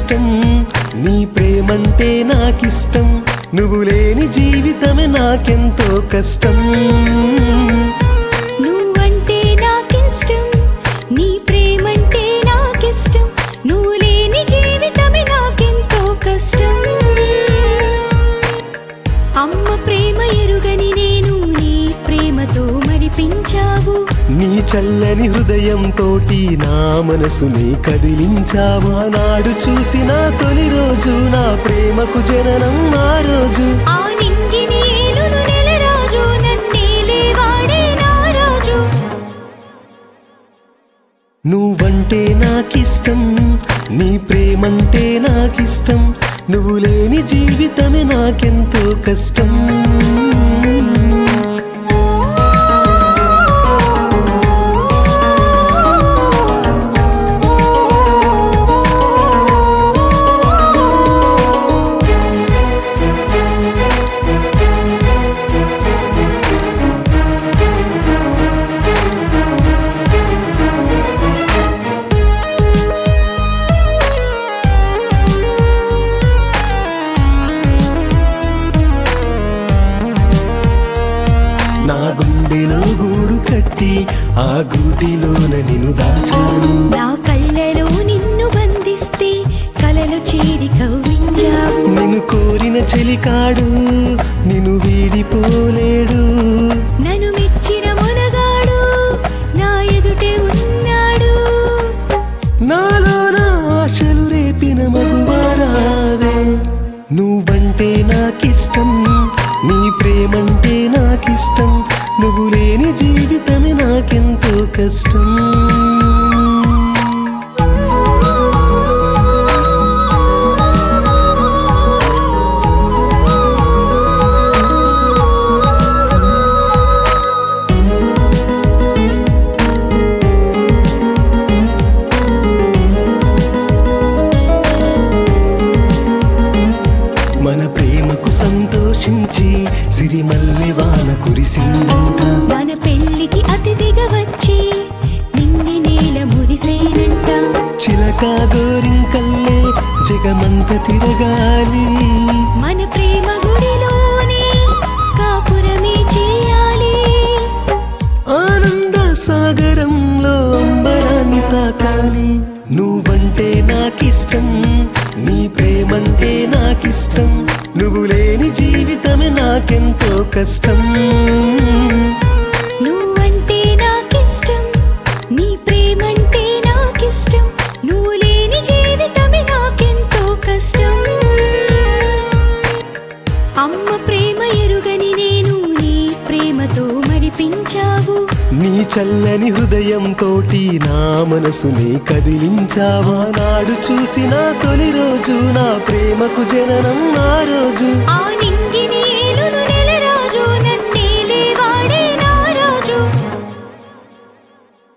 నాకిష్టం నీ ప్రేమంటే నాకిష్టం నువ్వు లేని జీవితమే నాకెంతో కష్టం నువ్వంటే నాకిష్టం నీ ప్రేమంటే నాకిష్టం నువ్వు లేని జీవితమే నాకెంతో కష్టం అమ్మ ప్రేమ ఎరుగని నేను నీ ప్రేమతో మరిపించావు నీ చల్లని హృదయంతోటి నా మనసుని కదిలించావా నాడు చూసిన తొలి రోజు నా ప్రేమకు జననం ఆ రోజు ఆ నింగిని ఏలును నెల రాజు నన్నేలే వాడే నా రాజు నువ్వంటే నాకిష్టం నీ ప్రేమంటే నాకిష్టం నువ్వు లేని జీవితమే నాకెంతో కష్టం నా గుండెలో గూడు కట్టి ఆ గూటిలోన నిన్ను దాచాను నా కళ్ళలో నిన్ను బంధిస్తే కలలు చేరి కవ్వించావు నిన్ను కోరిన చెలికాడు నిన్ను వీడిపోలేడు నన్ను మెచ్చిన మునగాడు నా ఎదుటే ఉన్నాడు నాలో నా ఆశలు రేపిన మగువారావే నువ్వంటే నాకిష్టం నీ ప్రేమంటే నాకిష్టం నువ్వు లేని జీవితమే నాకెంతో కష్టం మన ప్రేమకు సంతోషించి సిరిమల్లె వాన కురిసిందంట మన పెళ్లికి అతిథిగా వచ్చి నింగి నేల మురిసేనంట చిలక గోరింకల్లే జగమంత తిరగాలి మన ప్రేమ గుడిలోనే కాపురమే చేయాలి ఆనంద సాగరంలో అంబరాన్ని తాకాలి నువ్వంటే నాకిష్టం నీ ప్రేమంటే నాకిష్టం నువ్వు లేని జీవితమే నాకెంతో కష్టం నువ్వంటే నాకిష్టం నీ ప్రేమంటే నాకిష్టం నువ్వు లేని జీవితమే నాకెంతో కష్టం అమ్మ ప్రేమ ఎరుగని నేను నీ ప్రేమతో మరిపించావు నీ చల్లని హృదయంతోటి నా మనసుని కదిలించావా నాడు చూసిన తొలి రోజు నా ప్రేమకు జననం ఆ రోజు ఆ నింగి